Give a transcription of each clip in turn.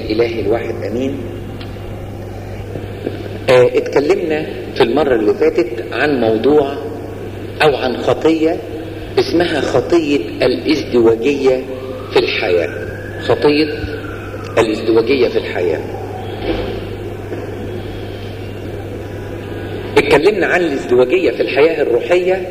الإله الواحد أمين آه اتكلمنا في المرة اللي فاتت عن موضوع أو عن خطية اسمها خطية الازدواجية في الحياة خطية الازدواجية في الحياة اتكلمنا عن الازدواجية في الحياة الروحية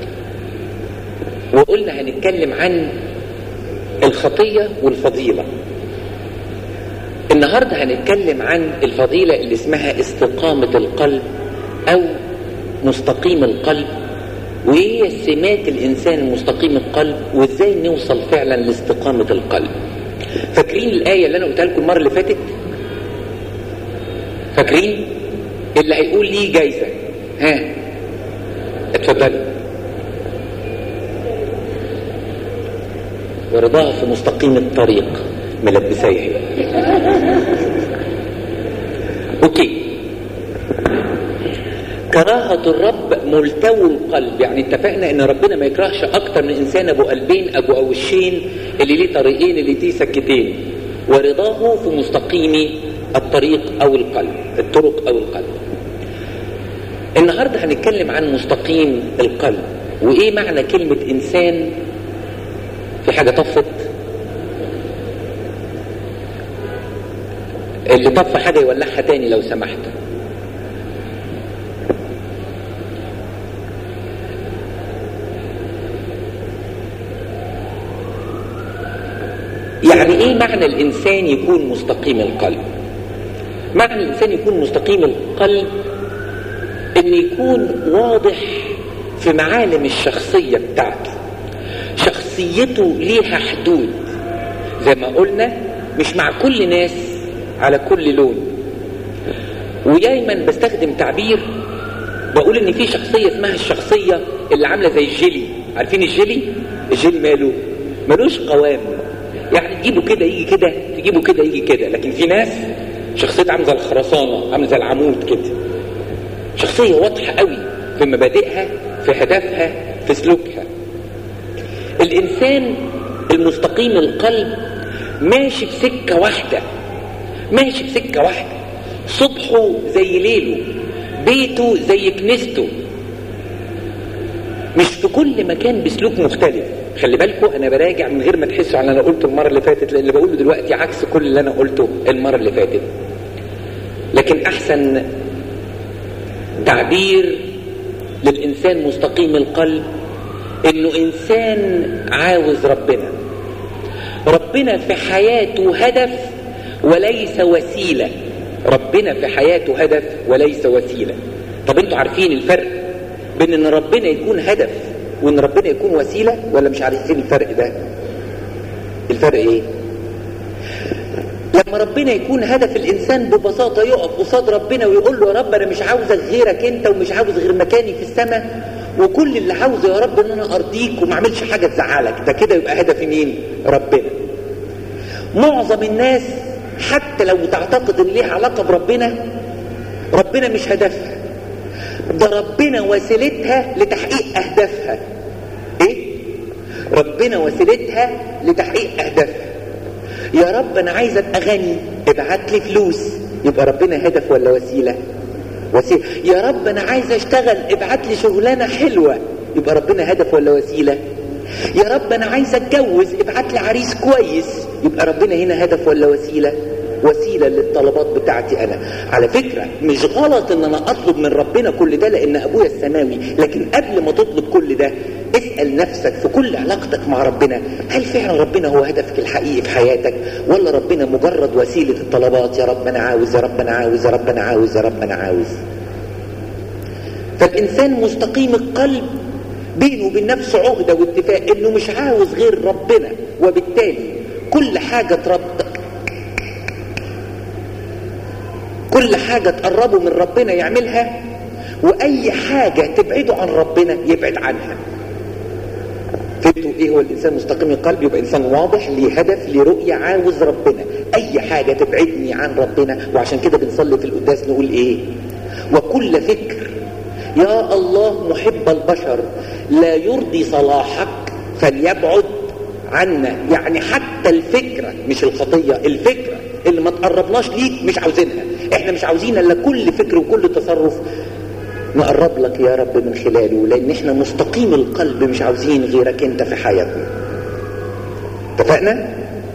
وقلنا هنتكلم عن الخطية والفضيلة النهاردة هنتكلم عن الفضيلة اللي اسمها استقامة القلب أو مستقيم القلب وإيه هي سمات الإنسان المستقيم القلب وإزاي نوصل فعلا لاستقامة القلب فاكرين الآية اللي أنا قلتها لكم المرة اللي فاتت فاكرين اللي هيقول لي جايزة ها اتفضلي ورضاها في مستقيم الطريق ملبسيه اوكي كراهة الرب ملتوي القلب يعني اتفقنا ان ربنا ما يكرهش اكتر من انسان ابو قلبين ابو اوشين اللي ليه طريقين اللي ليه سكتين ورضاه في مستقيم الطريق او القلب الطرق او القلب النهاردة هنتكلم عن مستقيم القلب وايه معنى كلمة انسان في حاجة طفت اللي طف حاجة يولعها تاني لو سمحت يعني ايه معنى الانسان يكون مستقيم القلب معنى الانسان يكون مستقيم القلب ان يكون واضح في معالم الشخصية بتاعته شخصيته ليها حدود زي ما قلنا مش مع كل ناس على كل لون ودايما بستخدم تعبير بقول ان في شخصية اسمها الشخصية اللي عاملة زي الجيلي عارفين الجيلي الجيلي ماله ملوش قوام يعني تجيبه كده يجي كده تجيبه كده يجي كده لكن في ناس شخصيتها عامله زي الخرسانة عامله زي العمود كده شخصية واضحة قوي في مبادئها في هدفها في سلوكها الانسان المستقيم القلب ماشي بسكة واحدة ماشي بسكة واحدة صبحه زي ليله بيته زي كنيسته مش في كل مكان بسلوك مختلف خلي بالكم انا براجع من غير ما تحسوا على اللي انا قلته المره اللي فاتت لان اللي بقوله دلوقتي عكس كل اللي انا قلته المره اللي فاتت لكن احسن تعبير للانسان مستقيم القلب انه انسان عاوز ربنا ربنا في حياته هدف وليس وسيلة ربنا في حياته هدف وليس وسيلة طب انتوا عارفين الفرق بين ان ربنا يكون هدف وان ربنا يكون وسيلة ولا مش عارفين الفرق ده الفرق ايه لما ربنا يكون هدف الانسان ببساطه يقف قصاد ربنا ويقول له يا رب انا مش عاوزك غيرك انت ومش عاوز غير مكاني في السماء وكل اللي عاوزه يا رب ان انا ارضيك وما اعملش حاجه تزعلك ده كده يبقى هدف مين ربنا معظم الناس حتى لو تعتقد ان ليها علاقه بربنا ربنا مش هدفها ده ربنا وسيلتها لتحقيق اهدافها ايه ربنا وسيلتها لتحقيق اهدافها يا رب انا عايز ابقى غني ابعت لي فلوس يبقى ربنا هدف ولا وسيله وسيله يا رب انا عايز اشتغل ابعت لي شغلانه حلوه يبقى ربنا هدف ولا وسيله يا رب انا عايز اتجوز ابعت لي عريس كويس يبقى ربنا هنا هدف ولا وسيله وسيلة للطلبات بتاعتي أنا على فكرة مش غلط إن أنا أطلب من ربنا كل ده لأن أبويا السماوي لكن قبل ما تطلب كل ده اسأل نفسك في كل علاقتك مع ربنا هل فعلا ربنا هو هدفك الحقيقي في حياتك ولا ربنا مجرد وسيلة الطلبات يا رب أنا عاوز يا رب أنا عاوز يا رب أنا عاوز يا رب أنا عاوز فالإنسان مستقيم القلب بينه وبين نفسه عهدة واتفاق إنه مش عاوز غير ربنا وبالتالي كل حاجة ترب كل حاجة تقربه من ربنا يعملها وأي حاجة تبعده عن ربنا يبعد عنها فهمتوا ايه هو الانسان مستقيم القلب يبقى انسان واضح ليه هدف ليه رؤيه عاوز ربنا اي حاجه تبعدني عن ربنا وعشان كده بنصلي في القداس نقول ايه وكل فكر يا الله محب البشر لا يرضي صلاحك فليبعد عنا يعني حتى الفكرة مش الخطية الفكرة اللي ما تقربناش ليك مش عاوزينها احنا مش عاوزين الا كل فكر وكل تصرف نقرب لك يا رب من خلاله لان احنا مستقيم القلب مش عاوزين غيرك انت في حياتنا اتفقنا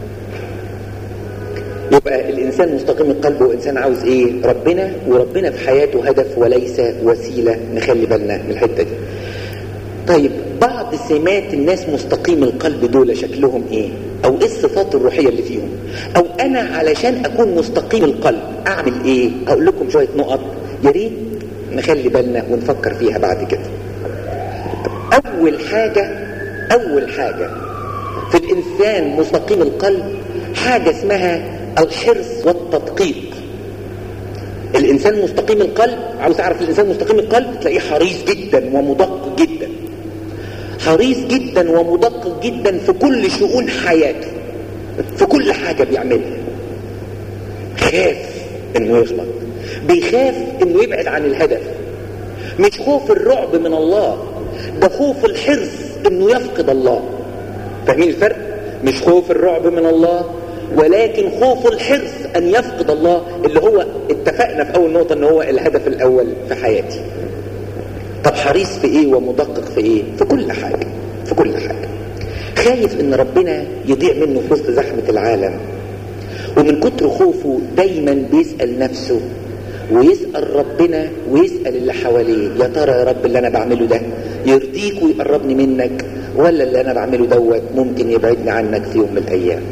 يبقى الانسان مستقيم القلب وانسان عاوز ايه ربنا وربنا في حياته هدف وليس وسيله نخلي بالنا من الحته دي طيب بعض سمات الناس مستقيم القلب دول شكلهم ايه او ايه الصفات الروحيه اللي فيهم او انا علشان اكون مستقيم القلب اعمل ايه اقول لكم شويه نقط يا ريت نخلي بالنا ونفكر فيها بعد كده اول حاجه اول حاجه في الانسان مستقيم القلب حاجه اسمها الحرص والتدقيق الانسان مستقيم القلب عاوز تعرف الانسان مستقيم القلب تلاقيه حريص جدا ومدقق جدا حريص جدا ومدقق جدا في كل شؤون حياته في كل حاجة بيعملها خاف انه يغلط بيخاف انه يبعد عن الهدف مش خوف الرعب من الله ده خوف الحرص انه يفقد الله فاهمين الفرق مش خوف الرعب من الله ولكن خوف الحرص ان يفقد الله اللي هو اتفقنا في اول نقطة ان هو الهدف الاول في حياتي طب حريص في ايه ومدقق في ايه في كل حاجة في كل حاجة خايف ان ربنا يضيع منه في وسط زحمة العالم ومن كتر خوفه دايما بيسأل نفسه ويسأل ربنا ويسأل اللي حواليه يا ترى يا رب اللي انا بعمله ده يرضيك ويقربني منك ولا اللي انا بعمله دوت ممكن يبعدني عنك في يوم من الايام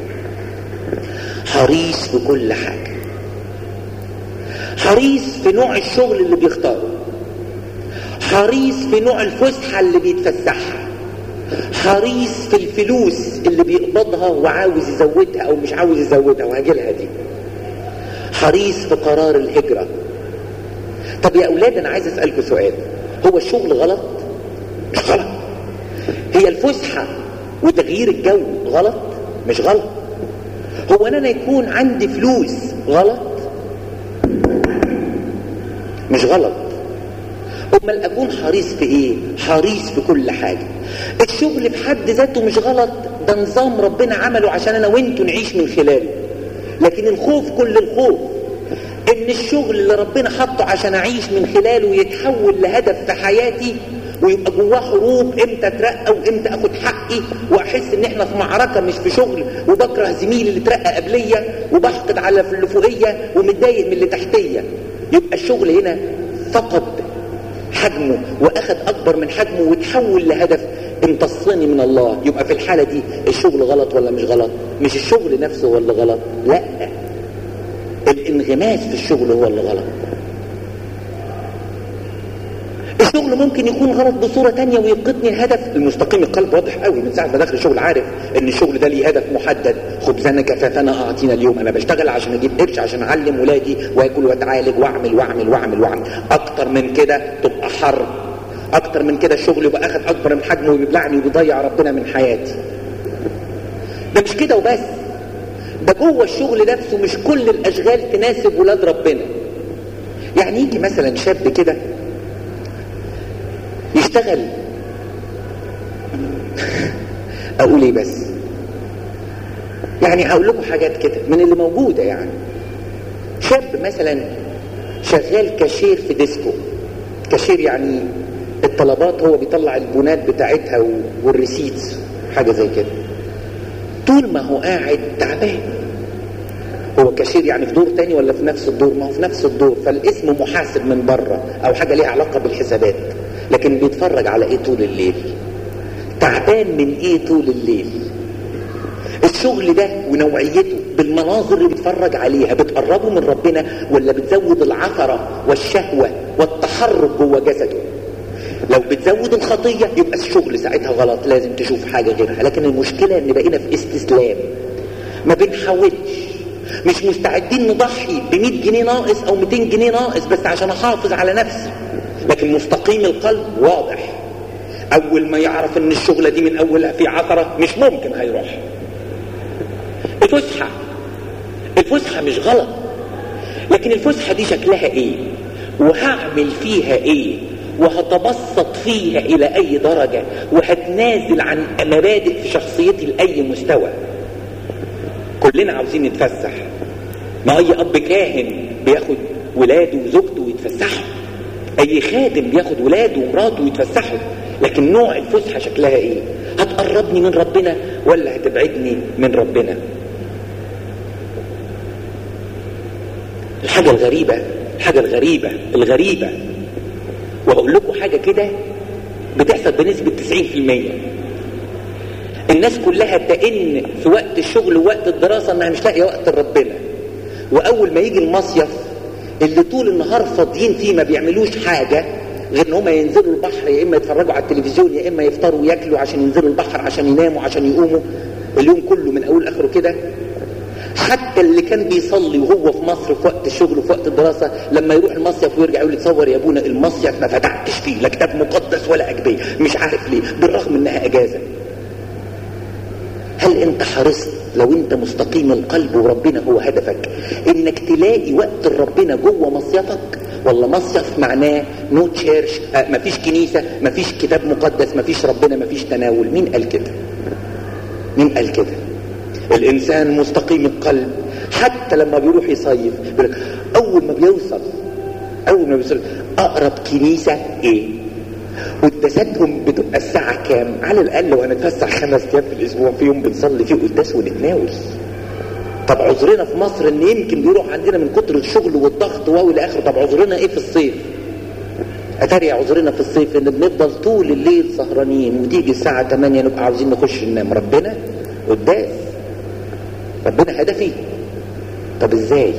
حريص في كل حاجة حريص في نوع الشغل اللي بيختاره حريص في نوع الفسحة اللي بيتفسحها حريص في الفلوس اللي بيقبضها وعاوز يزودها او مش عاوز يزودها وهجيلها دي حريص في قرار الهجرة طب يا اولاد انا عايز اسألكم سؤال هو الشغل غلط مش غلط هي الفسحة وتغيير الجو غلط مش غلط هو ان انا يكون عندي فلوس غلط مش غلط امال اكون حريص في ايه حريص في كل حاجة الشغل في حد ذاته مش غلط ده نظام ربنا عمله عشان انا وانتوا نعيش من خلاله لكن الخوف كل الخوف ان الشغل اللي ربنا حطه عشان اعيش من خلاله يتحول لهدف في حياتي ويبقى جواه حروب امتى اترقى وامتى اخد حقي واحس ان احنا في معركة مش في شغل وبكره زميلي اللي اترقى قبليا وبحقد على اللي فوقيا ومتضايق من اللي تحتيا يبقى الشغل هنا فقد حجمه واخد اكبر من حجمه وتحول لهدف امتصني من الله يبقى في الحالة دي الشغل غلط ولا مش غلط مش الشغل نفسه هو اللي غلط لا الانغماس في الشغل هو اللي غلط الشغل ممكن يكون غلط بصورة تانية ويفقدني الهدف المستقيم القلب واضح قوي من ساعة ما داخل الشغل عارف ان الشغل ده ليه هدف محدد خبزنا كفافنا اعطينا اليوم انا بشتغل عشان اجيب قرش عشان اعلم ولادي واكل واتعالج واعمل واعمل واعمل واعمل اكتر من كده تبقى حرب اكتر من كده الشغل يبقى اخد اكبر من حجمه ويبلعني وبيضيع ربنا من حياتي ده مش كده وبس ده جوه الشغل نفسه مش كل الاشغال تناسب ولاد ربنا يعني يجي مثلا شاب كده يشتغل اقول ايه بس يعني هقول لكم حاجات كده من اللي موجوده يعني شاب مثلا شغال كاشير في ديسكو كاشير يعني الطلبات هو بيطلع البونات بتاعتها والريسيتس حاجه زي كده طول ما هو قاعد تعبان هو كاشير يعني في دور تاني ولا في نفس الدور ما هو في نفس الدور فالاسم محاسب من بره او حاجه ليها علاقه بالحسابات لكن بيتفرج على ايه طول الليل تعبان من ايه طول الليل الشغل ده ونوعيته بالمناظر اللي بيتفرج عليها بتقربه من ربنا ولا بتزود العثرة والشهوة والتحرك جوه جسده لو بتزود الخطية يبقى الشغل ساعتها غلط لازم تشوف حاجة غيرها لكن المشكلة ان بقينا في استسلام ما بنحاولش مش مستعدين نضحي ب 100 جنيه ناقص او 200 جنيه ناقص بس عشان احافظ على نفسي لكن مستقيم القلب واضح اول ما يعرف ان الشغلة دي من اولها في عثرة مش ممكن هيروح الفسحة الفسحة مش غلط لكن الفسحة دي شكلها ايه وهعمل فيها ايه وهتبسط فيها الى اي درجة وهتنازل عن مبادئ في شخصيتي لاي مستوى كلنا عاوزين نتفسح ما اي اب كاهن بياخد ولاده وزوجته ويتفسحوا اي خادم بياخد ولاده ومراته ويتفسحوا لكن نوع الفسحه شكلها ايه هتقربني من ربنا ولا هتبعدني من ربنا الحاجه الغريبه الحاجه الغريبه الغريبه وهقول لكم حاجه كده بتحصل بنسبه 90% الناس كلها تئن في وقت الشغل ووقت الدراسه انها مش لاقيه وقت لربنا واول ما يجي المصيف اللي طول النهار فاضيين فيه ما بيعملوش حاجه غير ان هم ينزلوا البحر يا اما يتفرجوا على التلفزيون يا اما يفطروا وياكلوا عشان ينزلوا البحر عشان يناموا عشان يقوموا اليوم كله من اول لاخره كده حتى اللي كان بيصلي وهو في مصر في وقت الشغل وفي وقت الدراسه لما يروح المصيف ويرجع يقول لي تصور يا ابونا المصيف ما فتحتش فيه لا كتاب مقدس ولا اجبيه مش عارف ليه بالرغم انها اجازه هل انت حرصت لو انت مستقيم القلب وربنا هو هدفك انك تلاقي وقت ربنا جوه مصيفك ولا مصيف معناه نو تشيرش آه مفيش كنيسة مفيش كتاب مقدس مفيش ربنا مفيش تناول مين قال كده مين قال كده الانسان مستقيم القلب حتى لما بيروح يصيف بيقول اول ما بيوصل اول ما بيوصل اقرب كنيسة ايه قداساتهم بتبقى الساعة كام على الأقل لو هنتفسح خمس أيام في الأسبوع في يوم بنصلي فيه قداس ونتناول طب عذرنا في مصر ان يمكن بيروح عندنا من كتر الشغل والضغط واو الى اخره طب عذرنا ايه في الصيف اتاري عذرنا في الصيف ان بنفضل طول الليل سهرانين وتيجي الساعة 8 نبقى عاوزين نخش ننام ربنا قداس ربنا هدفي طب ازاي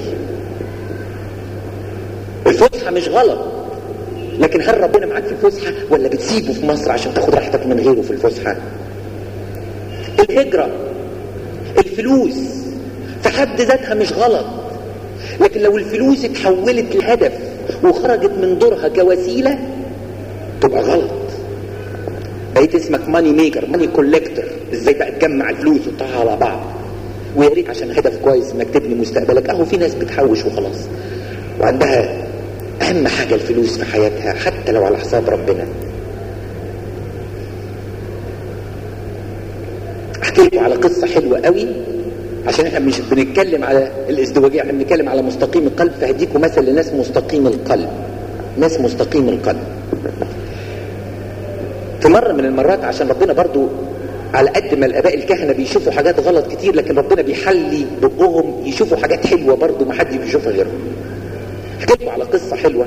الفسحة مش غلط لكن هل ربنا معاك في الفسحة ولا بتسيبه في مصر عشان تاخد راحتك من غيره في الفسحة الهجرة الفلوس في حد ذاتها مش غلط لكن لو الفلوس اتحولت لهدف وخرجت من دورها كوسيلة تبقى غلط بقيت اسمك ماني ميكر ماني كولكتور ازاي بقى تجمع الفلوس وتحطها على بعض ويا ريت عشان هدف كويس انك تبني مستقبلك اهو في ناس بتحوش وخلاص وعندها اهم حاجة الفلوس في حياتها حتى لو على حساب ربنا احكي لكم على قصة حلوة قوي عشان احنا مش بنتكلم على الازدواجية احنا بنتكلم على مستقيم القلب فهديكم مثل لناس مستقيم القلب ناس مستقيم القلب في مرة من المرات عشان ربنا برضو على قد ما الاباء الكهنة بيشوفوا حاجات غلط كتير لكن ربنا بيحلي بقهم يشوفوا حاجات حلوة برضو ما حد بيشوفها غيرهم احكي لكم على قصة حلوة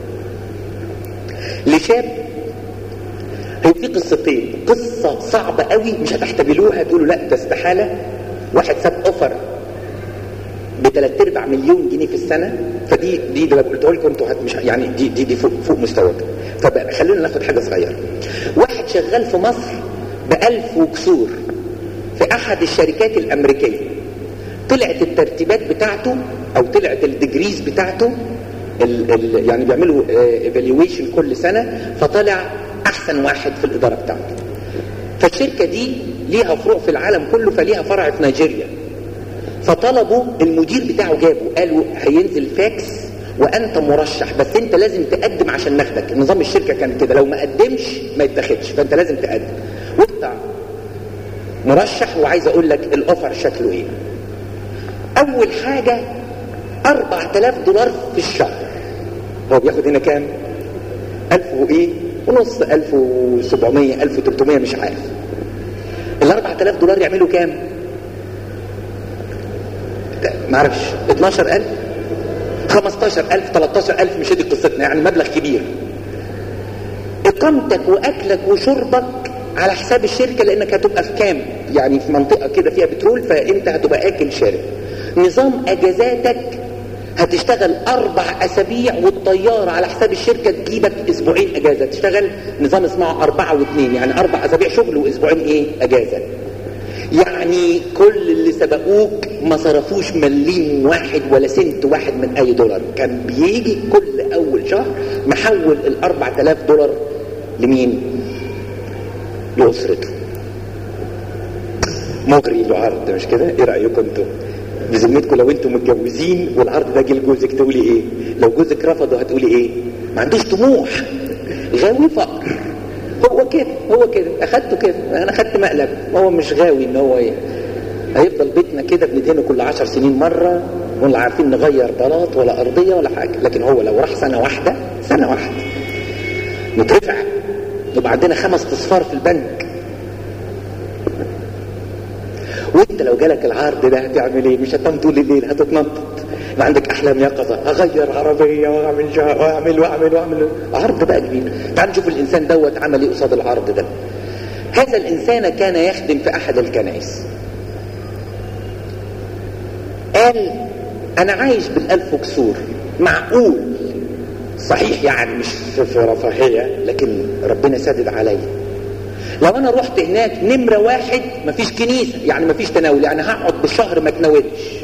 لشاب هو في قصتين قصة صعبة قوي مش هتحتملوها تقولوا لا ده استحالة واحد ساب اوفر بثلاث ارباع مليون جنيه في السنة فدي دي ده قلت لكم انتوا مش يعني دي دي, دي فوق, فوق مستواك فخلونا ناخد حاجة صغيرة واحد شغال في مصر بألف وكسور في احد الشركات الامريكية طلعت الترتيبات بتاعته او طلعت الديجريز بتاعته ال ال يعني بيعملوا ايفالويشن كل سنة فطلع احسن واحد في الادارة بتاعته فالشركة دي ليها فروع في العالم كله فليها فرع في نيجيريا فطلبوا المدير بتاعه جابه قالوا هينزل فاكس وانت مرشح بس انت لازم تقدم عشان ناخدك نظام الشركة كان كده لو ما قدمش ما يتاخدش فانت لازم تقدم وانت مرشح وعايز اقول لك الاوفر شكله ايه اول حاجة 4000 دولار في الشهر هو بياخد هنا كام 1000 وايه ونص 1700 1300 مش عارف ال 4000 دولار يعملوا كام ما اعرفش 12000 15000 13000 مش دي قصتنا يعني مبلغ كبير اقامتك واكلك وشربك على حساب الشركة لانك هتبقى في كام يعني في منطقة كده فيها بترول فانت هتبقى اكل شارب نظام اجازاتك هتشتغل اربع اسابيع والطيارة على حساب الشركة تجيبك اسبوعين اجازة تشتغل نظام اسمه اربعة واثنين يعني اربع اسابيع شغل واسبوعين ايه اجازة يعني كل اللي سبقوك ما صرفوش مليم واحد ولا سنت واحد من اي دولار كان بيجي كل اول شهر محول الاربع تلاف دولار لمين لاسرته مغري له عرض مش كده ايه رايكم انتوا بذمتكم لو انتم متجوزين والعرض ده جه لجوزك تقولي ايه لو جوزك رفضه هتقولي ايه ما عندوش طموح غاوي فقر هو كده هو كده اخدته كده انا اخدت مقلب هو مش غاوي ان هو ايه هيفضل بيتنا كده بندهنه كل عشر سنين مرة ولا عارفين نغير بلاط ولا أرضية ولا حاجة لكن هو لو راح سنة واحدة سنة واحدة نترفع يبقى عندنا خمس تصفار في البنك وانت لو جالك العرض ده هتعمل ايه مش هتنام طول الليل هتتنطط يبقى عندك احلام يقظه اغير عربيه واعمل جا واعمل واعمل واعمل عرض بقى كبير تعال نشوف الانسان دوت عمل ايه قصاد العرض ده هذا الانسان كان يخدم في احد الكنائس قال انا عايش بالالف كسور معقول صحيح يعني مش في رفاهيه لكن ربنا سدد عليا لو انا رحت هناك نمره واحد مفيش كنيسه يعني مفيش تناول يعني هقعد بالشهر ما اتناولش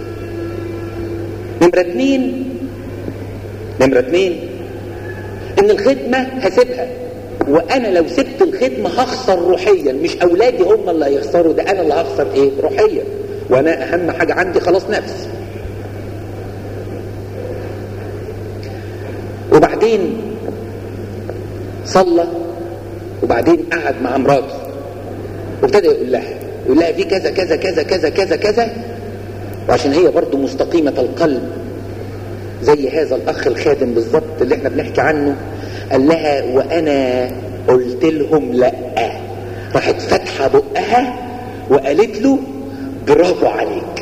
نمره اتنين نمره اتنين ان الخدمه هسيبها وانا لو سبت الخدمه هخسر روحيا مش اولادي هم اللي هيخسروا ده انا اللي هخسر ايه روحيا وانا اهم حاجه عندي خلاص نفسي وبعدين صلى وبعدين قعد مع مراته وابتدى يقول لها يقول لها في كذا كذا كذا كذا كذا كذا وعشان هي برضو مستقيمة القلب زي هذا الأخ الخادم بالظبط اللي احنا بنحكي عنه قال لها وأنا قلت لهم لأ راحت فاتحة بقها وقالت له برافو عليك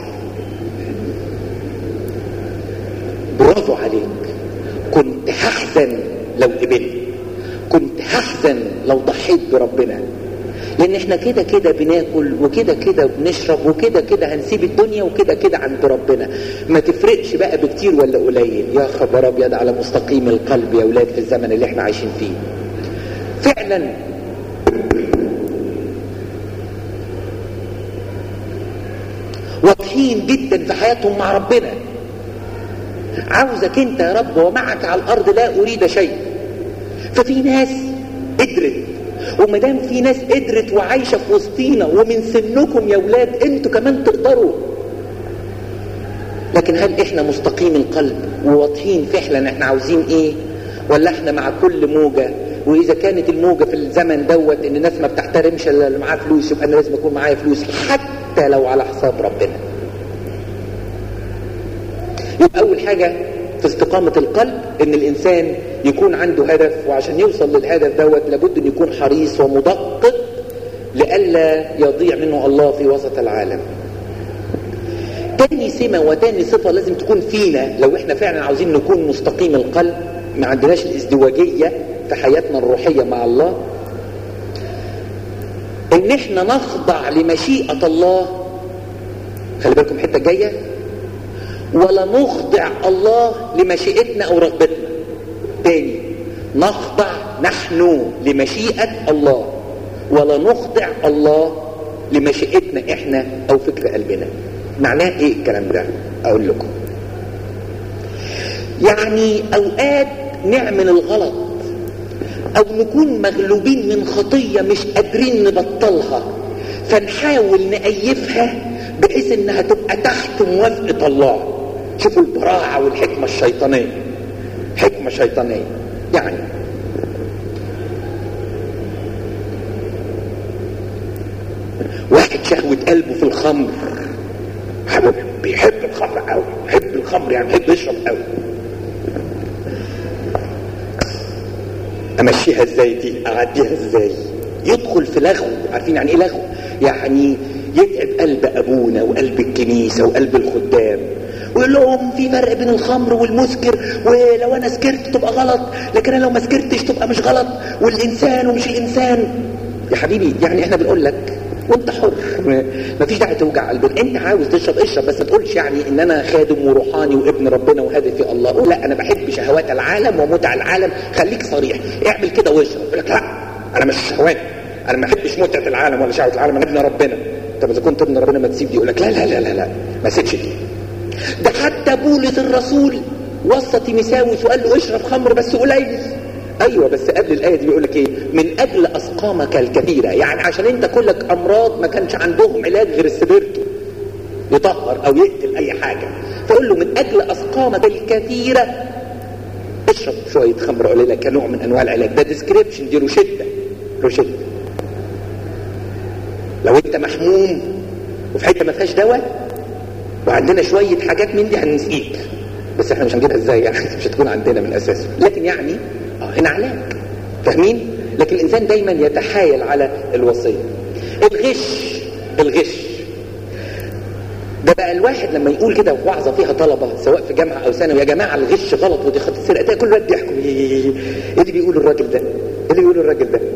برافو عليك كنت هحزن لو قبلت كنت هحزن لو ضحيت بربنا لان احنا كده كده بناكل وكده كده بنشرب وكده كده هنسيب الدنيا وكده كده عند ربنا ما تفرقش بقى بكتير ولا قليل يا خبر ابيض على مستقيم القلب يا اولاد في الزمن اللي احنا عايشين فيه فعلا واضحين جدا في حياتهم مع ربنا عاوزك انت يا رب ومعك على الارض لا اريد شيء ففي ناس قدرت وما دام في ناس قدرت وعايشه في وسطينا ومن سنكم يا ولاد انتوا كمان تقدروا لكن هل احنا مستقيم القلب وواضحين فعلا احنا عاوزين ايه ولا احنا مع كل موجه واذا كانت الموجه في الزمن دوت ان الناس ما بتحترمش الا اللي معاه فلوس يبقى انا لازم يكون معايا فلوس حتى لو على حساب ربنا يبقى اول حاجه في استقامة القلب ان الانسان يكون عنده هدف وعشان يوصل للهدف دوت لابد ان يكون حريص ومدقق لئلا يضيع منه الله في وسط العالم تاني سمة وتاني صفة لازم تكون فينا لو احنا فعلا عاوزين نكون مستقيم القلب ما عندناش الازدواجية في حياتنا الروحية مع الله ان احنا نخضع لمشيئة الله خلي بالكم الحتة الجاية ولا نخضع الله لمشيئتنا او رغبتنا تاني نخضع نحن لمشيئة الله ولا نخضع الله لمشيئتنا احنا او فكر قلبنا معناه ايه الكلام ده اقول لكم يعني اوقات نعمل الغلط او نكون مغلوبين من خطية مش قادرين نبطلها فنحاول نأيفها بحيث انها تبقى تحت موافقة الله شوفوا البراعة والحكمة الشيطانية حكمة شيطانية يعني واحد شهوة قلبه في الخمر بيحب الخمر قوي بيحب الخمر يعني بيحب يشرب قوي امشيها ازاي دي اعديها ازاي يدخل في لغو عارفين يعني ايه لغو يعني يتعب قلب ابونا وقلب الكنيسه وقلب الخدام ويقول لهم في فرق بين الخمر والمسكر ولو انا سكرت تبقى غلط لكن انا لو ما سكرتش تبقى مش غلط والانسان ومش الانسان يا حبيبي يعني احنا بنقول لك وانت حر ما فيش داعي توجع قلبك انت عاوز تشرب اشرب بس ما تقولش يعني ان انا خادم وروحاني وابن ربنا وهدفي الله قول لا انا بحب شهوات العالم ومتع العالم خليك صريح اعمل كده واشرب يقول لك لا انا مش شهوات انا ما بحبش متعه العالم ولا شهوه العالم انا ابن ربنا طب اذا كنت ابن ربنا ما تسيب دي يقول لك لا لا لا لا لا ما سيبش دي ده حتى بولس الرسول وصى تيمساوس وقال له اشرب خمر بس قليل ايوه بس قبل الايه دي بيقول لك ايه من اجل اسقامك الكبيره يعني عشان انت كلك امراض ما كانش عندهم علاج غير السبيرتو يطهر او يقتل اي حاجه فقول له من اجل اسقامك الكثيره اشرب شويه خمر قليله كنوع من انواع العلاج ده ديسكريبشن دي روشته روشته لو انت محموم وفي حته ما فيهاش دواء وعندنا شويه حاجات من دي هنسقيك بس احنا مش هنجيبها ازاي يعني مش هتكون عندنا من اساسه لكن يعني اه هنا علاج فاهمين لكن الانسان دايما يتحايل على الوصيه الغش الغش ده بقى الواحد لما يقول كده في وعظه فيها طلبه سواء في جامعه او ثانوي يا جماعه الغش غلط ودي خط السرقه ده كل الوقت بيحكوا ايه اللي بيقوله الراجل ده؟ ايه اللي بيقوله الراجل ده؟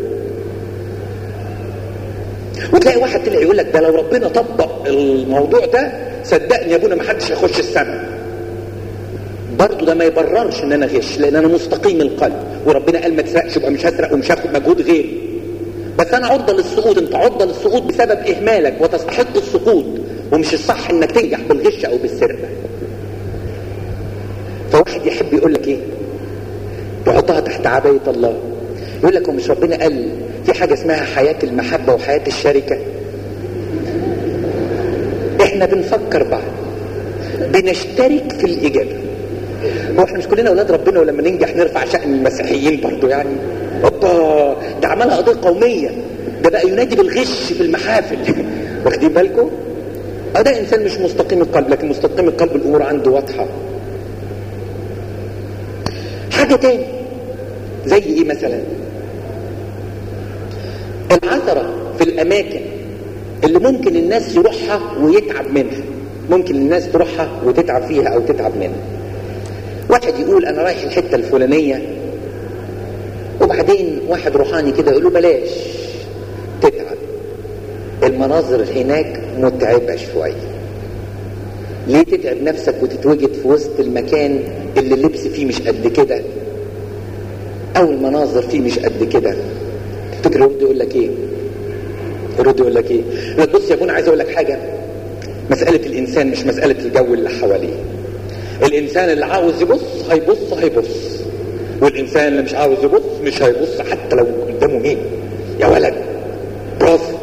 وتلاقي واحد طلع يقول لك ده لو ربنا طبق الموضوع ده صدقني يا ابونا ما حدش هيخش السماء برضه ده ما يبررش ان انا غش لان انا مستقيم القلب وربنا قال ما تسرقش يبقى مش هسرق ومش هاخد مجهود غيري بس انا عرضه للسقوط انت عرضه للسقوط بسبب اهمالك وتستحق السقوط ومش الصح انك تنجح بالغش او بالسرقه فواحد يحب يقول لك ايه يحطها تحت عبايه الله يقول لك هو مش ربنا قال في حاجه اسمها حياه المحبه وحياه الشركه احنا بنفكر بعض بنشترك في الاجابه هو احنا مش كلنا اولاد ربنا ولما ننجح نرفع شأن المسيحيين برضو يعني اوبا ده عملها قضيه قوميه ده بقى ينادي بالغش في المحافل واخدين بالكم اه ده انسان مش مستقيم القلب لكن مستقيم القلب الامور عنده واضحه حاجه تاني زي ايه مثلا العثره في الاماكن اللي ممكن الناس يروحها ويتعب منها ممكن الناس تروحها وتتعب فيها او تتعب منها واحد يقول انا رايح الحته الفلانيه وبعدين واحد روحاني كده يقول له بلاش تتعب المناظر هناك متعبه شويه ليه تتعب نفسك وتتوجد في وسط المكان اللي اللبس فيه مش قد كده او المناظر فيه مش قد كده تفتكر يرد يقول لك ايه يرد يقول لك ايه يقول لك بص يا ابونا عايز اقول لك حاجه مساله الانسان مش مساله الجو اللي حواليه الانسان اللي عاوز يبص هيبص هيبص والانسان اللي مش عاوز يبص مش هيبص حتى لو قدامه مين يا ولد برافو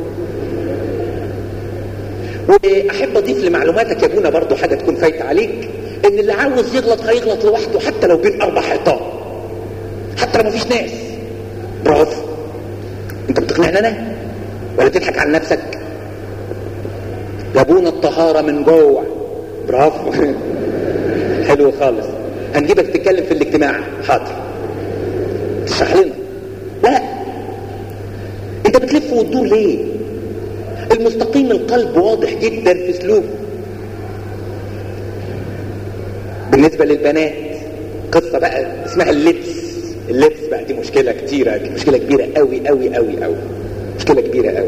واحب اضيف لمعلوماتك يا ابونا برضو حاجه تكون فايته عليك ان اللي عاوز يغلط هيغلط لوحده حتى لو بين اربع حيطان حتى لو مفيش ناس برافو انت بتقنعني انا ولا تضحك على نفسك يا ابونا الطهاره من جوه برافو حلو خالص هنجيبك تتكلم في الاجتماع حاضر تشرح لنا لا انت بتلف وتدور ليه المستقيم القلب واضح جدا في سلوكه بالنسبة للبنات قصة بقى اسمها اللبس اللبس بقى دي مشكلة كتيرة دي مشكلة كبيرة قوي قوي قوي قوي مشكلة كبيرة قوي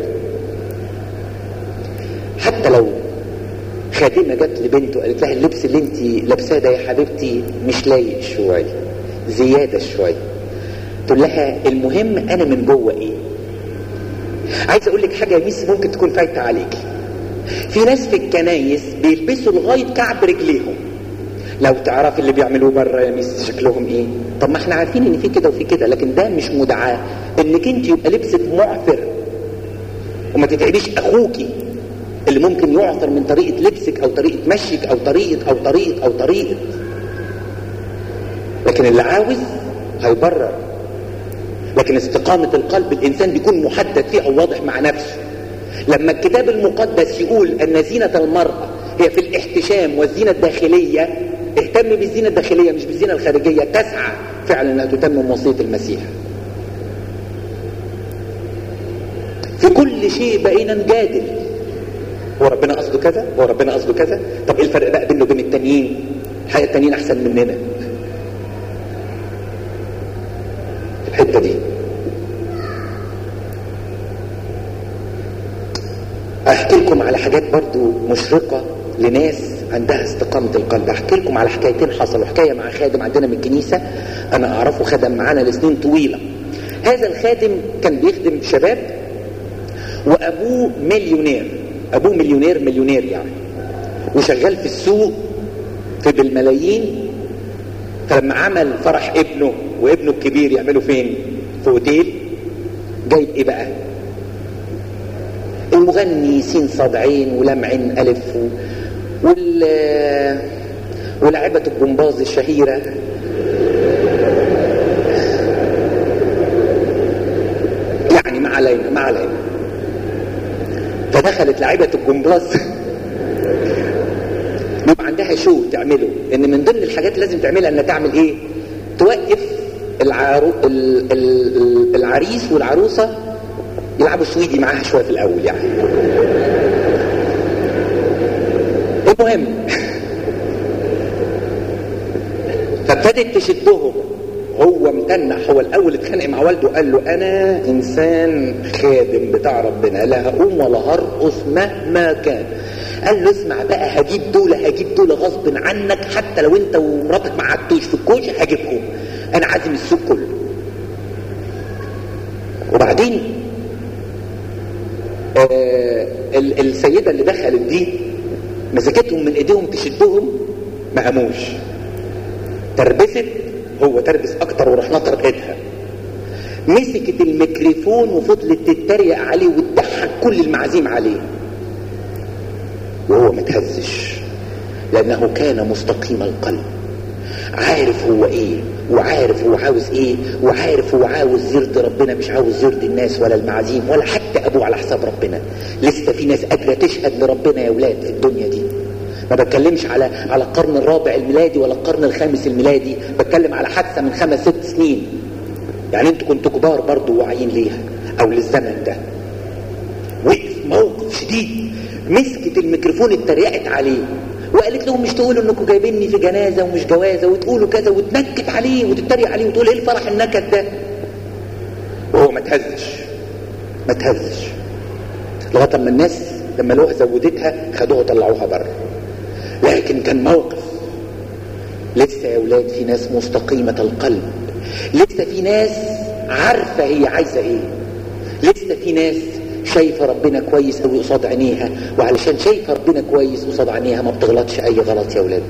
حتى لو خادمة جت لبنته قالت لها اللبس اللي انت لابساه ده يا حبيبتي مش لايق شوية زيادة شوية تقول لها المهم انا من جوه ايه عايز اقول لك حاجه يا ميس ممكن تكون فايته عليكي في ناس في الكنايس بيلبسوا لغايه كعب رجليهم لو تعرف اللي بيعملوه بره يا ميس شكلهم ايه طب ما احنا عارفين ان في كده وفي كده لكن ده مش مدعاه انك انت يبقى لبسك معثر وما تتعبيش اخوكي اللي ممكن يعثر من طريقه لبسك او طريقه مشيك او طريقه او طريقه او طريقه لكن اللي عاوز هيبرر لكن استقامة القلب الإنسان بيكون محدد فيها وواضح مع نفسه لما الكتاب المقدس يقول أن زينة المرأة هي في الاحتشام والزينة الداخلية اهتم بالزينة الداخلية مش بالزينة الخارجية تسعى فعلا أنها تتمم وصية المسيح في كل شيء بقينا نجادل هو ربنا قصده كذا هو ربنا قصده كذا طب ايه الفرق بقى بينه وبين التانيين الحقيقة التانيين احسن مننا الحتة دي احكي لكم على حاجات برضو مشرقة لناس عندها استقامة القلب احكي لكم على حكايتين حصلوا حكاية مع خادم عندنا من الكنيسة انا اعرفه خدم معانا لسنين طويلة هذا الخادم كان بيخدم شباب وابوه مليونير ابوه مليونير مليونير يعني وشغال في السوق في بالملايين فلما عمل فرح ابنه وابنه الكبير يعملوا فين في اوتيل جايب ايه بقى المغني سين صاد عين ولام عين الف و... وال ولاعبة الجمباز الشهيرة دخلت لعيبه الجمباز بيبقى عندها شو تعمله ان من ضمن الحاجات اللي لازم تعملها انها تعمل ايه توقف العرو... ال... ال... العريس والعروسه يلعبوا سويدي معاها شويه في الاول يعني المهم فابتدت تشدهم هو متنح هو الاول اتخانق مع والده قال له انا انسان خادم بتاع ربنا لا هقوم ولا هرقص مهما كان قال له اسمع بقى هجيب دول هجيب دول غصب عنك حتى لو انت ومراتك ما قعدتوش في الكوش هجيبهم انا عازم السوق كله وبعدين آه السيده اللي دخلت دي مسكتهم من ايديهم تشدهم ما قاموش تربست هو تربس اكتر وراح نطر ايدها مسكت الميكروفون وفضلت تتريق عليه وتضحك كل المعازيم عليه وهو متهزش لانه كان مستقيم القلب عارف هو ايه وعارف هو عاوز ايه وعارف هو عاوز يرضي ربنا مش عاوز يرضي الناس ولا المعازيم ولا حتى ابوه على حساب ربنا لسه في ناس قادره تشهد لربنا يا ولاد في الدنيا دي ما بتكلمش على على القرن الرابع الميلادي ولا القرن الخامس الميلادي بتكلم على حادثه من خمس ست سنين يعني انتوا كنتوا كبار برضه واعيين ليها او للزمن ده وقف موقف شديد مسكت الميكروفون اتريقت عليه وقالت لهم مش تقولوا انكم جايبيني في جنازه ومش جوازه وتقولوا كذا وتنكت عليه وتتريق عليه وتقول ايه الفرح النكد ده وهو ما تهزش ما تهزش لغايه اما الناس لما لقوها زودتها خدوها طلعوها بره لكن كان موقف لسه يا ولاد في ناس مستقيمة القلب لسه في ناس عارفة هي عايزة ايه لسه في ناس شايفة ربنا كويس قوي قصاد عينيها وعلشان شايفة ربنا كويس قصاد عينيها ما بتغلطش اي غلط يا ولاد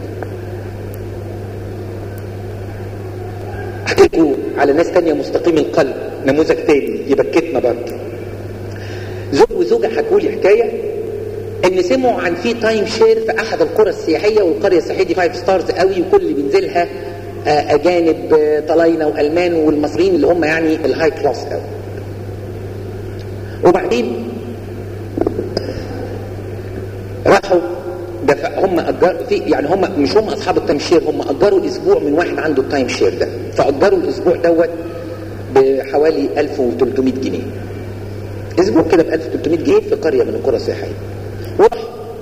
احكي لكم على ناس تانية مستقيم القلب نموذج تاني يبكتنا برضه زوج وزوجة حكوا لي حكاية ان سمعوا عن في تايم شير في احد القرى السياحيه والقريه السياحيه دي فايف ستارز قوي وكل اللي بينزلها اجانب طلاينه والمان والمصريين اللي هم يعني الهاي كلاس قوي وبعدين راحوا دفع هم اجروا في يعني هم مش هم اصحاب التايم شير هم اجروا اسبوع من واحد عنده التايم شير ده فاجروا الاسبوع دوت بحوالي 1300 جنيه اسبوع كده ب 1300 جنيه في قريه من القرى السياحيه وراح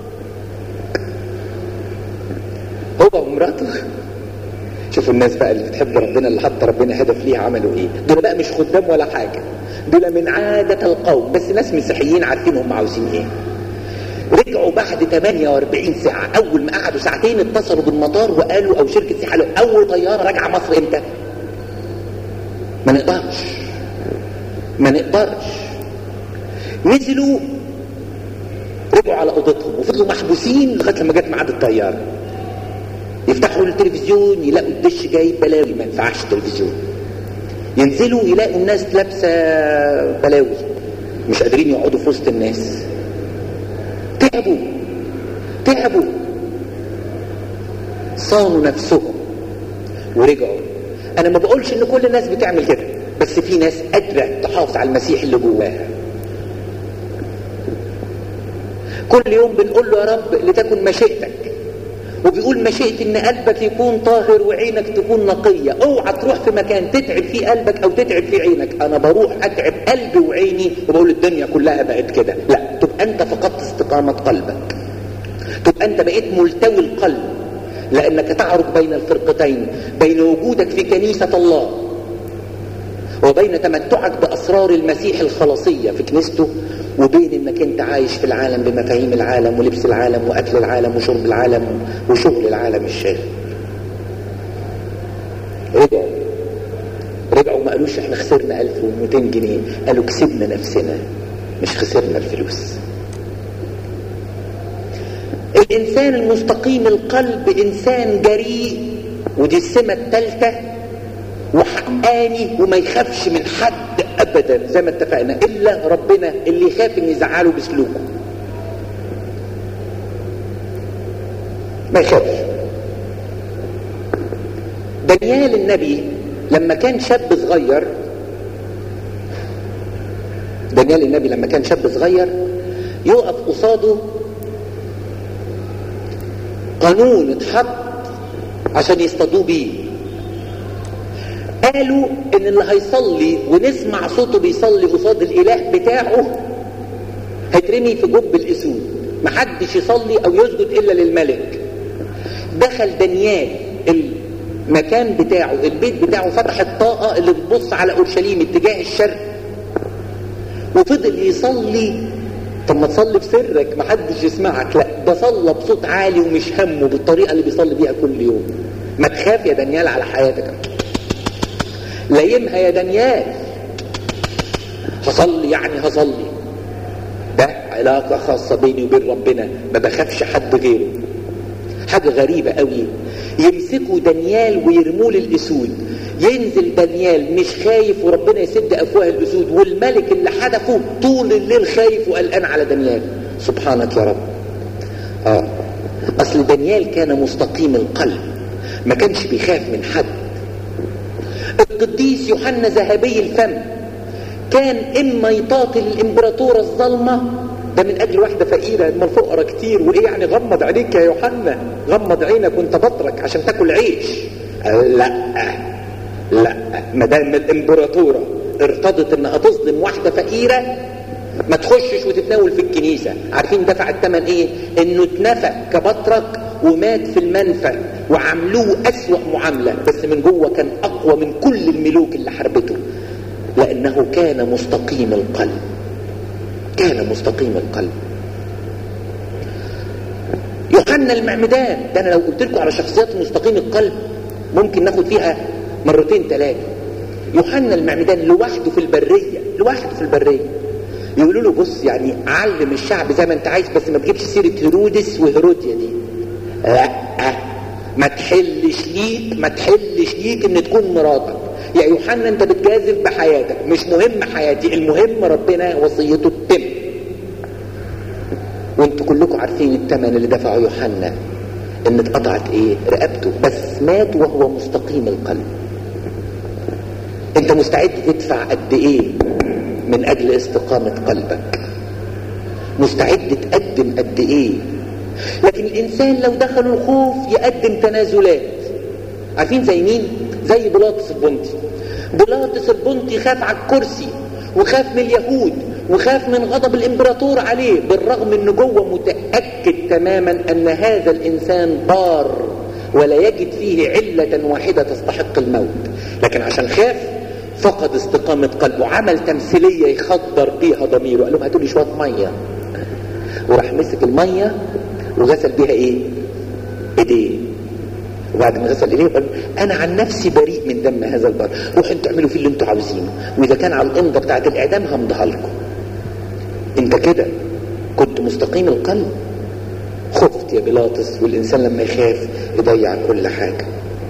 هو ومراته شوفوا الناس بقى اللي بتحب ربنا اللي حط ربنا هدف ليها عملوا ايه دول بقى مش خدام ولا حاجه دول من عادة القوم بس ناس مسيحيين عارفين هم عاوزين ايه رجعوا بعد 48 ساعة أول ما قعدوا ساعتين اتصلوا بالمطار وقالوا أو شركة سياحة قالوا أول طيارة راجعة مصر إمتى؟ ما نقدرش ما نقدرش نزلوا رجعوا على اوضتهم وفضلوا محبوسين لغايه لما جت ميعاد الطياره يفتحوا التلفزيون يلاقوا الدش جايب بلاوي ما ينفعش التلفزيون ينزلوا يلاقوا الناس لابسه بلاوي مش قادرين يقعدوا في وسط الناس تعبوا تعبوا صانوا نفسهم ورجعوا انا ما بقولش ان كل الناس بتعمل كده بس في ناس قادره تحافظ على المسيح اللي جواها كل يوم بنقول له يا رب لتكن مشيئتك وبيقول مشيئة ان قلبك يكون طاهر وعينك تكون نقية اوعى تروح في مكان تتعب فيه قلبك او تتعب فيه عينك انا بروح اتعب قلبي وعيني وبقول الدنيا كلها بقت كده لا تبقى انت فقدت استقامة قلبك تبقى انت بقيت ملتوي القلب لانك تعرج بين الفرقتين بين وجودك في كنيسة الله وبين تمتعك باسرار المسيح الخلاصية في كنيسته وبين انك انت عايش في العالم بمفاهيم العالم ولبس العالم واكل العالم وشرب العالم وشغل العالم الشاغل رجعوا رجعوا ما قالوش احنا خسرنا 1200 جنيه قالوا كسبنا نفسنا مش خسرنا الفلوس الانسان المستقيم القلب انسان جريء ودي السمة الثالثة وحقاني وما يخافش من حد ابدا زي ما اتفقنا الا ربنا اللي يخاف ان يزعله بسلوكه ما يخافش دانيال النبي لما كان شاب صغير دانيال النبي لما كان شاب صغير يقف قصاده قانون اتحط عشان يصطادوه بيه قالوا ان اللي هيصلي ونسمع صوته بيصلي قصاد الاله بتاعه هيترمي في جب الاسود محدش يصلي او يسجد الا للملك دخل دانيال المكان بتاعه البيت بتاعه فتح الطاقة اللي بتبص على اورشليم اتجاه الشرق وفضل يصلي طب ما تصلي بسرك محدش يسمعك لا ده صلى بصوت عالي ومش همه بالطريقة اللي بيصلي بيها كل يوم ما تخاف يا دانيال على حياتك لايمها يا دانيال هصلي يعني هصلي ده علاقة خاصة بيني وبين ربنا ما بخافش حد غيره حاجة غريبة قوي يمسكوا دانيال ويرموه للأسود ينزل دانيال مش خايف وربنا يسد أفواه الأسود والملك اللي حدفه طول الليل خايف وقلقان على دانيال سبحانك يا رب آه أصل دانيال كان مستقيم القلب ما كانش بيخاف من حد القديس يوحنا ذهبي الفم كان إما يطاطي الإمبراطورة الظلمة ده من أجل واحدة فقيرة ما الفقراء كتير وإيه يعني غمض عينيك يا يوحنا غمض عينك وانت بطرك عشان تاكل عيش لا لا ما دام الإمبراطورة ارتضت إنها تظلم واحدة فقيرة ما تخشش وتتناول في الكنيسة عارفين دفع الثمن ايه انه اتنفى كبطرك ومات في المنفى وعملوه أسوأ معاملة بس من جوه كان أقوى من كل الملوك اللي حربته لأنه كان مستقيم القلب كان مستقيم القلب يوحنا المعمدان ده أنا لو قلت لكم على شخصيات مستقيم القلب ممكن ناخد فيها مرتين ثلاثة يوحنا المعمدان لوحده في البرية لوحده في البرية يقولوا له بص يعني علم الشعب زي ما انت عايز بس ما تجيبش سيرة هيرودس وهيروديا دي لا ما تحلش ليك ما تحلش ليك ان تكون مراتك يا يوحنا انت بتجازف بحياتك مش مهم حياتي المهم ربنا وصيته تتم وانتوا كلكم عارفين الثمن اللي دفعه يوحنا ان اتقطعت ايه رقبته بس مات وهو مستقيم القلب انت مستعد تدفع قد ايه من اجل استقامة قلبك مستعد تقدم قد ايه لكن الانسان لو دخل الخوف يقدم تنازلات عارفين زي مين زي بيلاطس البنطي بيلاطس البنطي خاف على الكرسي وخاف من اليهود وخاف من غضب الامبراطور عليه بالرغم ان جوه متاكد تماما ان هذا الانسان بار ولا يجد فيه عله واحده تستحق الموت لكن عشان خاف فقد استقامة قلبه عمل تمثيلية يخدر بيها ضميره قال لهم هاتوا لي شوية مية وراح مسك المية وغسل بيها ايه ايديه وبعد ما غسل ايديه قال انا عن نفسي بريء من دم هذا البر روحوا انتوا اعملوا فيه اللي انتوا عاوزينه واذا كان على الامضه بتاعت الاعدام همضيها لكم انت كده كنت مستقيم القلب خفت يا بيلاطس والانسان لما يخاف يضيع كل حاجه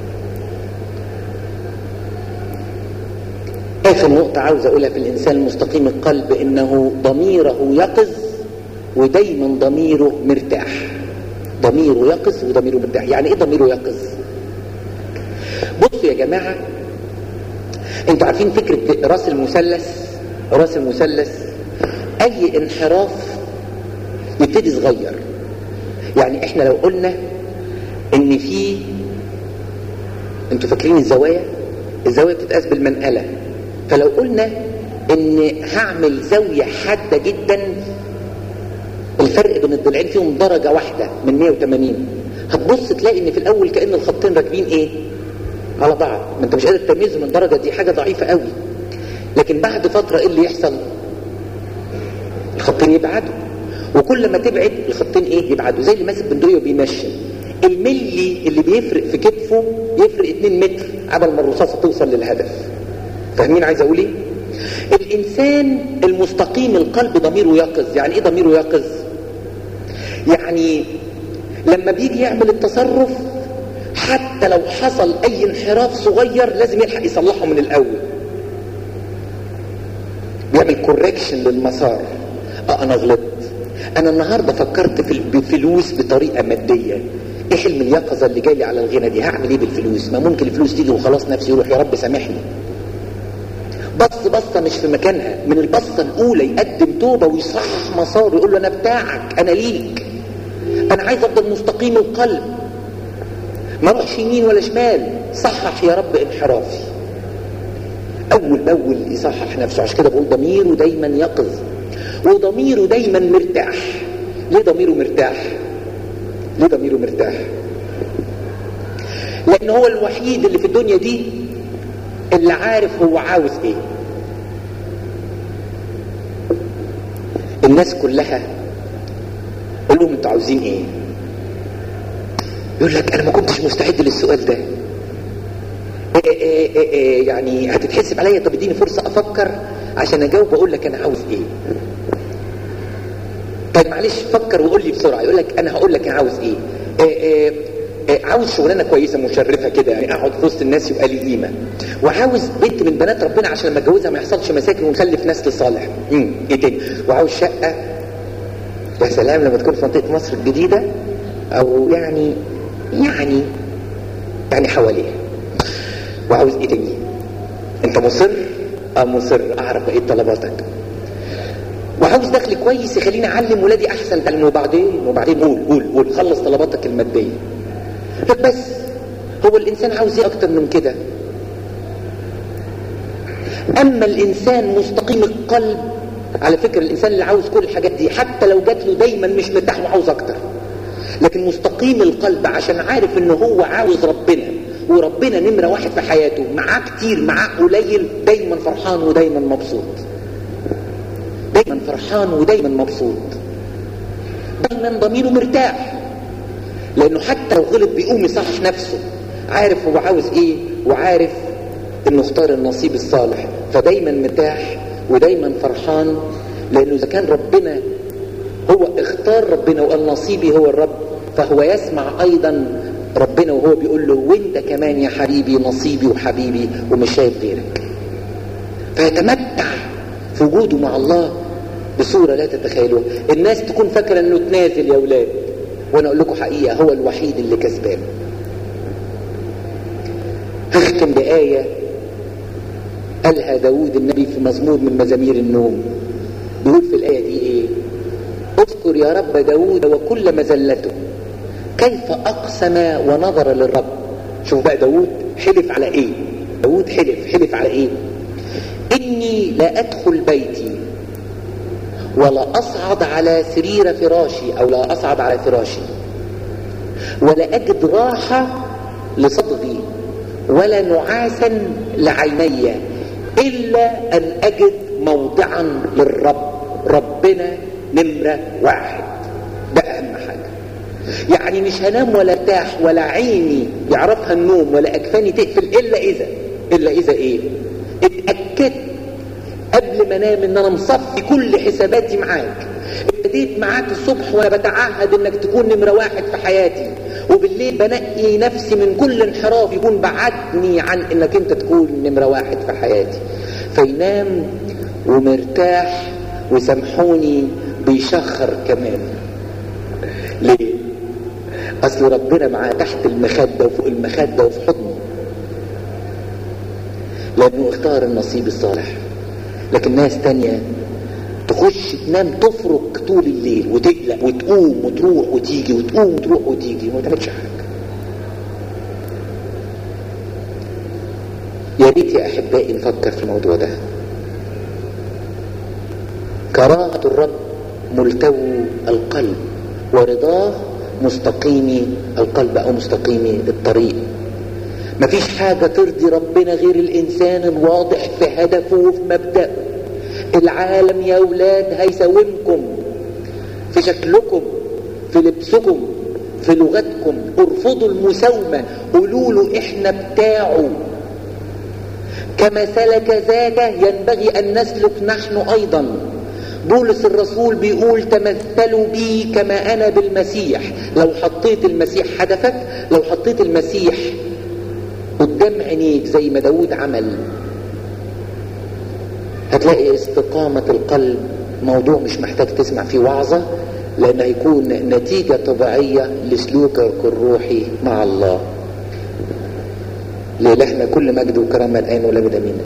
اخر نقطة عاوز اقولها في الانسان المستقيم القلب انه ضميره يقظ ودايما ضميره مرتاح ضميره يقظ وضميره مرتاح يعني ايه ضميره يقظ بصوا يا جماعة انتوا عارفين فكرة راس المثلث راس المثلث اي انحراف يبتدي صغير يعني احنا لو قلنا ان في انتوا فاكرين الزوايا الزاوية بتتقاس بالمنقلة فلو قلنا ان هعمل زاوية حادة جدا الفرق بين الضلعين فيهم درجة واحدة من 180 هتبص تلاقي ان في الاول كأن الخطين راكبين ايه على بعض ما انت مش قادر تميزهم من درجة دي حاجة ضعيفة قوي لكن بعد فترة ايه اللي يحصل الخطين يبعدوا وكل ما تبعد الخطين ايه يبعدوا زي اللي ماسك بندقية وبينشن الملي اللي بيفرق في كتفه يفرق 2 متر قبل ما الرصاصة توصل للهدف فاهمين عايز اقول ايه الانسان المستقيم القلب ضميره يقظ يعني ايه ضميره يقظ يعني لما بيجي يعمل التصرف حتى لو حصل اي انحراف صغير لازم يلحق يصلحه من الاول بيعمل كوركشن للمسار اه انا غلطت انا النهارده فكرت في الفلوس بطريقه ماديه ايه حلم اليقظه اللي جاي لي على الغنى دي هعمل ايه بالفلوس ما ممكن الفلوس تيجي وخلاص نفسي يروح يا رب سامحني بص بصة مش في مكانها من البصة الأولى يقدم توبة ويصحح مساره يقول له أنا بتاعك أنا ليك أنا عايز أفضل مستقيم القلب ما اروحش يمين ولا شمال صحح يا رب انحرافي أول بأول يصحح نفسه عشان كده بقول ضميره دايما يقظ وضميره دايما مرتاح ليه ضميره مرتاح ليه ضميره مرتاح لأن هو الوحيد اللي في الدنيا دي اللي عارف هو عاوز ايه الناس كلها قول لهم انتوا عاوزين ايه يقول لك انا ما كنتش مستعد للسؤال ده إيه إيه إيه إيه يعني هتتحسب عليا طب اديني فرصه افكر عشان اجاوب واقول لك انا عاوز ايه طيب معلش فكر وقول لي بسرعه يقول لك انا هقول لك انا عاوز ايه, إيه, إيه عاوز شغلانه كويسه مشرفه كده يعني اقعد في وسط الناس يبقى لي قيمه وعاوز بنت من بنات ربنا عشان لما اتجوزها ما يحصلش مشاكل ونخلف نسل صالح امم ايه تاني وعاوز شقه يا سلام لما تكون في منطقه مصر الجديده او يعني يعني يعني حواليها وعاوز ايه تاني انت مصر اه مصر اعرف ايه طلباتك وعاوز دخل كويس يخليني اعلم ولادي احسن تعلم وبعدين وبعدين قول قول قول خلص طلباتك الماديه لك بس هو الانسان عاوز ايه اكتر من كده اما الانسان مستقيم القلب على فكرة الانسان اللي عاوز كل الحاجات دي حتى لو جات له دايما مش مرتاح وعاوز اكتر لكن مستقيم القلب عشان عارف ان هو عاوز ربنا وربنا نمرة واحد في حياته معاه كتير معاه قليل دايما فرحان ودايما مبسوط دايما فرحان ودايما مبسوط دايما ضميره مرتاح لانه حتى لو غلط بيقوم يصحح نفسه عارف هو عاوز ايه وعارف انه اختار النصيب الصالح فدايما مرتاح ودايما فرحان لانه اذا كان ربنا هو اختار ربنا وقال نصيبي هو الرب فهو يسمع ايضا ربنا وهو بيقول له وانت كمان يا حبيبي نصيبي وحبيبي ومش شايف غيرك فيتمتع في وجوده مع الله بصورة لا تتخيلوها الناس تكون فاكرة انه تنازل يا ولاد وانا اقول لكم حقيقة هو الوحيد اللي كسبان هختم بآية قالها داود النبي في مزمور من مزامير النوم بيقول في الآية دي ايه اذكر يا رب داود وكل مزلته كيف أقسم ونظر للرب شوف بقى داود حلف على ايه داود حلف حلف على ايه إني لا أدخل بيتي ولا أصعد على سرير فراشي أو لا أصعد على فراشي ولا أجد راحة لصدغي ولا نعاسا لعيني إلا أن أجد موضعا للرب ربنا نمرة واحد ده أهم حاجة يعني مش هنام ولا ارتاح ولا عيني يعرفها النوم ولا أكفاني تقفل إلا إذا إلا إذا إيه اتأكدت قبل ما انام ان انا مصفي كل حساباتي معاك ابتديت معاك الصبح وانا بتعهد انك تكون نمره واحد في حياتي وبالليل بنقي نفسي من كل انحراف يكون بعدني عن انك انت تكون نمره واحد في حياتي فينام ومرتاح وسامحوني بيشخر كمان ليه اصل ربنا معاه تحت المخده وفوق المخده وفي حضنه لانه اختار النصيب الصالح لكن ناس تانية تخش تنام تفرك طول الليل وتقلق وتقوم وتروح وتيجي وتقوم وتروح وتيجي وما تعملش حاجة يا ريت يا أحبائي نفكر في الموضوع ده كراهة الرب ملتو القلب ورضاه مستقيمي القلب أو مستقيمي الطريق مفيش حاجة ترضي ربنا غير الإنسان الواضح في هدفه وفي مبدأه العالم يا أولاد هيساومكم في شكلكم في لبسكم في لغتكم ارفضوا المساومة قولوا له احنا بتاعه كما سلك ذاك ينبغي أن نسلك نحن أيضا بولس الرسول بيقول تمثلوا بي كما أنا بالمسيح لو حطيت المسيح هدفك لو حطيت المسيح قدام عينيك زي ما داود عمل هتلاقي استقامة القلب موضوع مش محتاج تسمع فيه وعظة لأنه هيكون نتيجة طبيعية لسلوكك الروحي مع الله لإلهنا كل مجد وكرامة الآن ولا بدمين